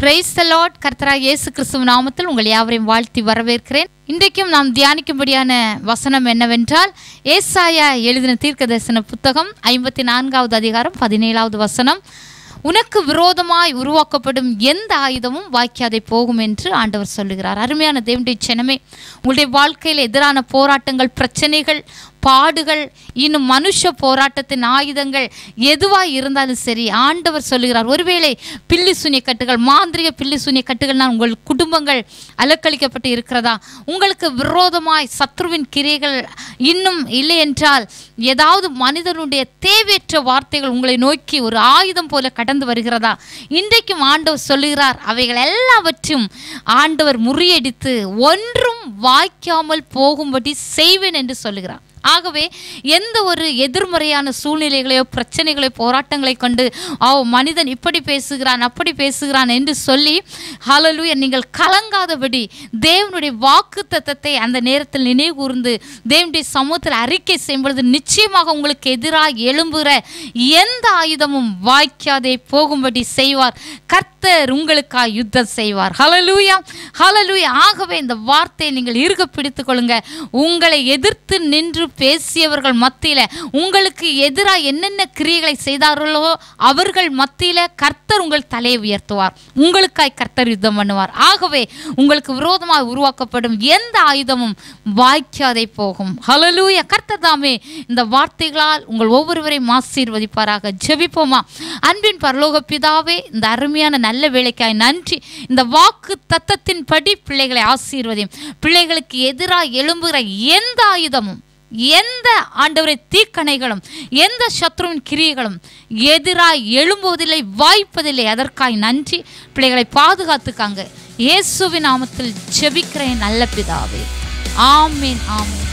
praise the Lord கர்த்தராக இயேசு கிறிஸ்துவ நாமத்தில் உங்கள் யாவரையும் வாழ்த்தி வரவேற்கிறேன் இன்றைக்கும் நாம் தியானிக்கும்படியான வசனம் என்னவென்றால் ஏசாயா எழுதின தீர்க்க தரிசன புத்தகம் ஐம்பத்தி நான்காவது அதிகாரம் பதினேழாவது வசனம் உனக்கு விரோதமாய் உருவாக்கப்படும் எந்த ஆயுதமும் வாய்க்காதே போகும் என்று ஆண்டவர் சொல்லுகிறார் அருமையான தேவனுடைய ஜனமே உங்களுடைய வாழ்க்கையில் எதிரான போராட்டங்கள் பிரச்சனைகள் பாடுகள் இன்னும் மனுஷ போராட்டத்தின் ஆயுதங்கள் எதுவாக இருந்தாலும் சரி ஆண்டவர் சொல்லுகிறார் ஒருவேளை பில்லி சூனிய கட்டுகள் மாந்திரிக பில்லி சூனிய கட்டுகள்னால் உங்கள் குடும்பங்கள் அலக்களிக்கப்பட்டு இருக்கிறதா உங்களுக்கு விரோதமாய் சத்ருவின் கிரைகள் இன்னும் இல்லை என்றால் ஏதாவது மனிதனுடைய தேவையற்ற வார்த்தைகள் உங்களை நோக்கி ஒரு ஆயுதம் போல கடந்து வருகிறதா இன்றைக்கும் ஆண்டவர் சொல்லுகிறார் அவைகள் எல்லாவற்றும் ஆண்டவர் முறியடித்து ஒன்றும் வாய்க்காமல் போகும்படி செய்வேன் என்று சொல்லுகிறார் ஆகவே எந்த ஒரு எதிர்மறையான சூழ்நிலைகளையோ பிரச்சனைகளையோ போராட்டங்களை கொண்டு ஓ மனிதன் இப்படி பேசுகிறான் அப்படி பேசுகிறான் என்று சொல்லி ஹalleluya நீங்கள் கலங்காதபடி தேவனுடைய வாக்கு தத்தத்தை அந்த நேரத்தில் நினைவு கூர்ந்து தேவனுடைய சமூகத்தில் அறிக்கை செய்யும் பொழுது நிச்சயமாக உங்களுக்கு எதிராக எழும்புகிற எந்த ஆயுதமும் வாய்க்காதே போகும்படி செய்வார் கர்த்தர் உங்களுக்காக யுத்தம் செய்வார் ஹalleluya ஹalleluya ஆகவே இந்த வார்த்தையை நீங்கள் இருக பிடித்துக் கொள்ளுங்க உங்களை எதிர்த்து நின்று பேசியவர்கள் மத்தியில் உங்களுக்கு எதிராக என்னென்ன கிரியைகளை செய்தார்களோ அவர்கள் மத்தியில் கர்த்தர் உங்கள் தலையை உயர்த்துவார் உங்களுக்காய் கர்த்தர் யுத்தம் பண்ணுவார் ஆகவே உங்களுக்கு விரோதமாக உருவாக்கப்படும் எந்த ஆயுதமும் வாய்க்காதே போகும் ஹலலூய கர்த்தர் தாமே இந்த வார்த்தைகளால் உங்கள் ஒவ்வொருவரையும் ஆசீர்வதிப்பாராக ஜெபிப்போமா அன்பின் பரலோக பிதாவே இந்த அருமையான நல்ல வேலைக்காய் நன்றி இந்த வாக்கு தத்தத்தின் படி பிள்ளைகளை ஆசீர்வதியும் பிள்ளைகளுக்கு எதிராக எழும்புகிற எந்த ஆயுதமும் எந்த ஆண்டவரை தீக்கணைகளும் எந்த சத்ருவின் கிரியைகளும் எதிராய் எழும்புவதில்லை வாய்ப்பதில்லை அதற்காய் நன்றி பிள்ளைகளை பாதுகாத்துக்காங்க இயேசுவின் நாமத்தில் ஜெபிக்கிறேன் நல்ல பிதாவே ஆமேன் ஆமேன்